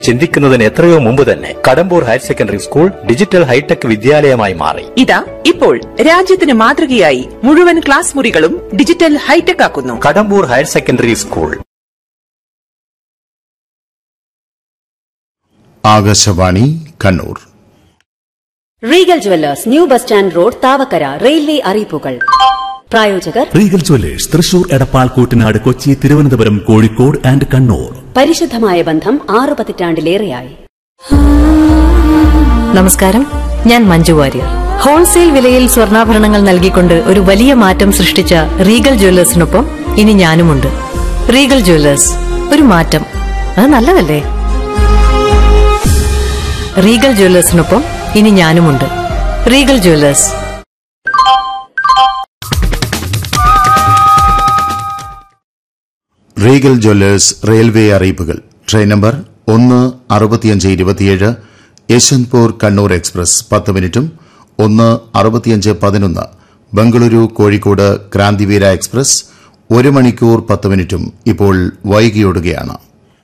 ചിന്തിക്കുന്നതിന് എത്രയോ മുമ്പ് തന്നെ Kadampur higher secondary school digital hitech വിദ്യാലയമായി മാറി ഇതാ ഇപ്പോൾ രാജ്യത്തിന് മാതൃകയായി മുഴുവൻ ക്ലാസ് മുറികളും ഡിജിറ്റൽ ഹൈടെക് ആക്കുന്നു Kadampur higher secondary school Akashvani Kannur Regal jewellers new bus stand road Thavakkara railway അറിയിപ്പുകൾ പ്രായോജകർ റീഗൽ ജ്വല്ലേഴ്സ് തൃശൂർ എടപ്പാൾ കൂറ്റനാട് കൊച്ചി തിരുവനന്തപുരം കോഴിക്കോട് ആൻഡ് കണ്ണൂർ പരിശുദ്ധമായ ബന്ധം ആറു പതിറ്റാണ്ടിലേറെയായി നമസ്കാരം ഞാൻ മഞ്ജു വാര്യർ ഹോൾസെയിൽ വിലയിൽ സ്വർണ്ണാഭരണങ്ങൾ നൽകിക്കൊണ്ട് ഒരു വലിയ മാറ്റം സൃഷ്ടിച്ച റീഗൽ ജ്വല്ലേഴ്സിനൊപ്പം ഇനി ഞാനുമുണ്ട് റീഗൽ ജ്വല്ലേഴ്സ് ഒരു മാറ്റം അത് നല്ലതല്ലേ റീഗൽ ജ്വല്ലേഴ്സിനൊപ്പം ഇനി ഞാനുമുണ്ട് Regal jewellers Regal jewellers railway അറിയിപ്പുകൾ ട്രെയിൻ നമ്പർ ഒന്ന് അറുപത്തിയഞ്ച് ഇരുപത്തിയേഴ് യശ്വന്ത്പൂർ കണ്ണൂർ എക്സ്പ്രസ് പത്ത് മിനിറ്റും ഒന്ന് അറുപത്തിയഞ്ച് പതിനൊന്ന് ബംഗളൂരു കോഴിക്കോട് ക്രാന്തിവീര എക്സ്പ്രസ് ഒരു മണിക്കൂർ പത്ത് മിനിറ്റും ഇപ്പോൾ വൈകിയോടുകയാണ്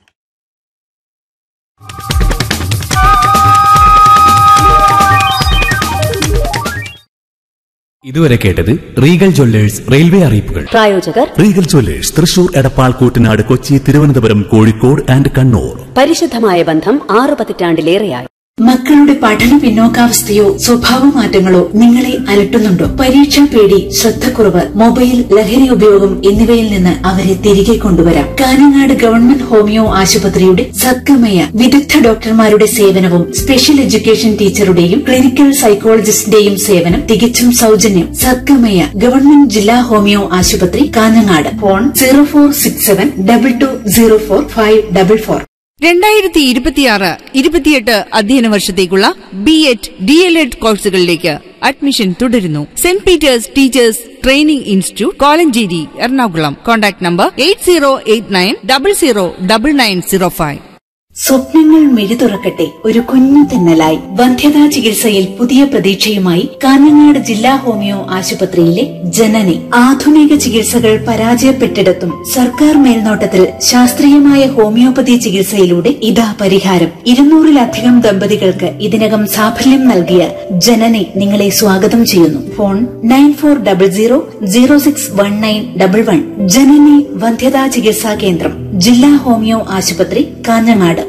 ഇതുവരെ കേട്ടത് റീഗൽ ജ്വല്ലേഴ്സ് റെയിൽവേ അറിയിപ്പുകൾ പ്രായോജകർ റീഗൽ ജ്വല്ലേഴ്സ് തൃശൂർ എടപ്പാൾ കൂറ്റനാട് കൊച്ചി തിരുവനന്തപുരം കോഴിക്കോട് ആൻഡ് കണ്ണൂർ പരിശുദ്ധമായ ബന്ധം ആറു പതിറ്റാണ്ടിലേറെയായി മക്കളുടെ പഠന പിന്നോക്കാവസ്ഥയോ സ്വഭാവമാറ്റങ്ങളോ നിങ്ങളെ അലട്ടുന്നുണ്ടോ പരീക്ഷാ പേടി ശ്രദ്ധക്കുറവ് മൊബൈൽ ലഹരി ഉപയോഗം എന്നിവയിൽ നിന്ന് അവരെ തിരികെ കൊണ്ടുവരാം കാനങ്ങാട് ഗവൺമെന്റ് ഹോമിയോ ആശുപത്രിയുടെ സദ്ഗമയ വിദഗ്ധ ഡോക്ടർമാരുടെ സേവനവും സ്പെഷ്യൽ എഡ്യൂക്കേഷൻ ടീച്ചറുടെയും ക്ലിനിക്കൽ സൈക്കോളജിസ്റ്റിന്റെയും സേവനം തികച്ചും സൗജന്യം സദ്ഗമയ ഗവൺമെന്റ് ജില്ലാ ഹോമിയോ ആശുപത്രി Kanhangad phone zero four six seven double two zero four five double four രണ്ടായിരത്തി ഇരുപത്തിയാറ് ഇരുപത്തിയെട്ട് അധ്യയന വർഷത്തേക്കുള്ള B Ed D El Ed കോഴ്സുകളിലേക്ക് അഡ്മിഷൻ തുടരുന്നു saint Peter's teachers training institute Kolenchery Ernakulam contact number eight zero eight nine double zero double nine zero five സ്വപ്നങ്ങൾ മിഴി തുറക്കട്ടെ ഒരു കുഞ്ഞു തെന്നലായി വന്ധ്യതാ ചികിത്സയിൽ പുതിയ പ്രതീക്ഷയുമായി കാഞ്ഞങ്ങാട് ജില്ലാ ഹോമിയോ ആശുപത്രിയിലെ ജനനി ആധുനിക ചികിത്സകൾ പരാജയപ്പെട്ടിടത്തും സർക്കാർ മേൽനോട്ടത്തിൽ ശാസ്ത്രീയമായ ഹോമിയോപ്പതി ചികിത്സയിലൂടെ ഇതാ പരിഹാരം ഇരുന്നൂറിലധികം ദമ്പതികൾക്ക് ഇതിനകം സാഫല്യം നൽകിയ ജനനി നിങ്ങളെ സ്വാഗതം ചെയ്യുന്നു phone nine four double zero zero six one nine double one Janani വന്ധ്യതാ ചികിത്സാ കേന്ദ്രം ജില്ലാ ഹോമിയോ ആശുപത്രി കാഞ്ഞങ്ങാട്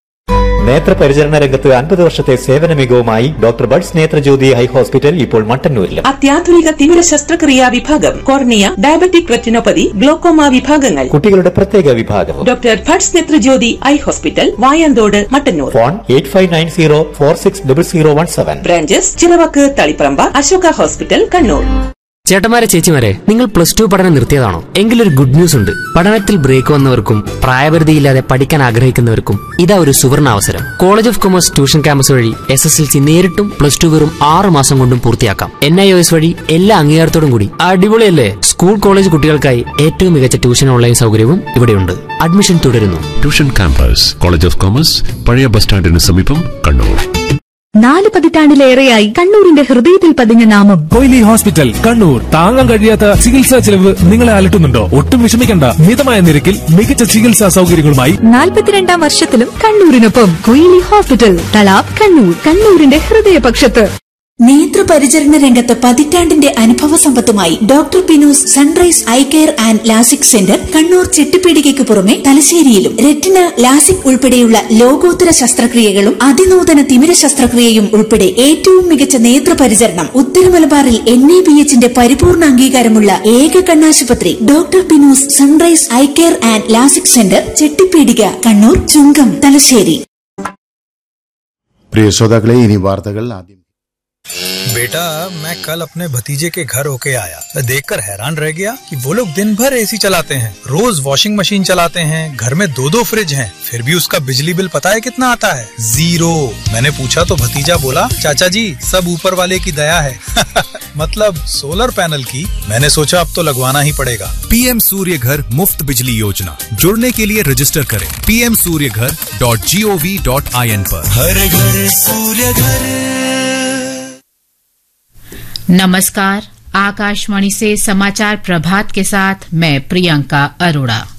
നേത്രപരിചരണ രംഗത്ത് അൻപത് വർഷത്തെ സേവന മികവുമായി doctor Bhat's Netrajyothi eye hospital ഇപ്പോൾ മട്ടന്നൂരിലും അത്യാധുനിക തിമിര ശസ്ത്രക്രിയാ വിഭാഗം കോർണിയ ഡയബറ്റിക് റെറ്റിനോപ്പതി ഗ്ലോക്കോമ വിഭാഗങ്ങൾ കുട്ടികളുടെ പ്രത്യേക വിഭാഗവും doctor Bhat's Netrajyothi eye hospital Vayanthode Mattannur phone eight five nine zero four six double zero one seven branches Chiravakku Taliparamba Ashoka hospital Kannur ചേട്ടന്മാരെ ചേച്ചിമാരെ നിങ്ങൾ പ്ലസ് ടു പഠനം നിർത്തിയതാണോ എങ്കിലൊരു ഗുഡ് ന്യൂസ് ഉണ്ട് പഠനത്തിൽ ബ്രേക്ക് വന്നവർക്കും പ്രായപരിധിയില്ലാതെ പഠിക്കാൻ ആഗ്രഹിക്കുന്നവർക്കും ഇതാ ഒരു സുവർണ അവസരം college of commerce tuition campus വഴി എസ് എസ് എൽ സി നേരിട്ടും പ്ലസ് ടു വെറും ആറ് മാസം കൊണ്ടും പൂർത്തിയാക്കാം എൻ ഐ ഒ എസ് വഴി എല്ലാ അംഗീകാരത്തോടും കൂടി അടിപൊളിയല്ലേ സ്കൂൾ കോളേജ് കുട്ടികൾക്കായി ഏറ്റവും മികച്ച ട്യൂഷൻ ഓൺലൈൻ സൗകര്യവും ഇവിടെയുണ്ട് അഡ്മിഷൻ തുടരുന്നു tuition campus college of commerce പഴയ ബസ് സ്റ്റാൻഡിന് സമീപം കണ്ണൂർ നാല് പതിറ്റാണ്ടിലേറെയായി കണ്ണൂരിന്റെ ഹൃദയത്തിൽ പതിഞ്ഞ നാമം കൊയിലി ഹോസ്പിറ്റൽ കണ്ണൂർ താങ്ങാൻ കഴിയാത്ത ചികിത്സാ ചെലവ് നിങ്ങളെ അലട്ടുന്നുണ്ടോ ഒട്ടും വിഷമിക്കണ്ട മിതമായ നിരക്കിൽ മികച്ച ചികിത്സാ സൗകര്യങ്ങളുമായി നാൽപ്പത്തിരണ്ടാം വർഷത്തിലും കണ്ണൂരിനൊപ്പം കൊയിലി ഹോസ്പിറ്റൽ തലാബ് കണ്ണൂർ കണ്ണൂരിന്റെ ഹൃദയപക്ഷത്ത് നേത്രപരിചരണ രംഗത്ത് പതിറ്റാണ്ടിന്റെ അനുഭവ സമ്പത്തുമായി doctor Pinu's sunrise eye care and LASIK centre Kannur ചെട്ടിപ്പീടികയ്ക്ക് പുറമെ തലശ്ശേരിയിലും റെറ്റിന ലാസിക് ഉൾപ്പെടെയുള്ള ലോകോത്തര ശസ്ത്രക്രിയകളും അതിനൂതന തിമിര ശസ്ത്രക്രിയയും ഉൾപ്പെടെ ഏറ്റവും മികച്ച നേത്രപരിചരണം ഉത്തരമലബാറിൽ എൻ എ ബി എച്ചിന്റെ പരിപൂർണ അംഗീകാരമുള്ള ഏക കണ്ണാശുപത്രി doctor Pinu's sunrise eye care and LASIK centre Chettipeedika Kannur Chungam Thalassery പ്രിയ ശ്രോതാക്കളെ ഇനി വാർത്തകൾ ആദ്യം बेटा मैं कल अपने भतीजे के घर होके आया मैं देखकर हैरान रह गया कि वो लोग दिन भर एसी चलाते हैं रोज वॉशिंग मशीन चलाते हैं घर में दो दो फ्रिज हैं फिर भी उसका बिजली बिल पता है कितना आता है जीरो मैंने पूछा तो भतीजा बोला चाचा जी सब ऊपर वाले की दया है मतलब सोलर पैनल की मैंने सोचा अब तो लगवाना ही पड़ेगा पीएम सूर्य घर मुफ्त बिजली योजना जुड़ने के लिए रजिस्टर करें PM Surya Ghar dot G O V dot I N पर हर घर सूर्य घर नमस्कार आकाशवाणी से समाचार प्रभात के साथ मैं प्रियंका अरोड़ा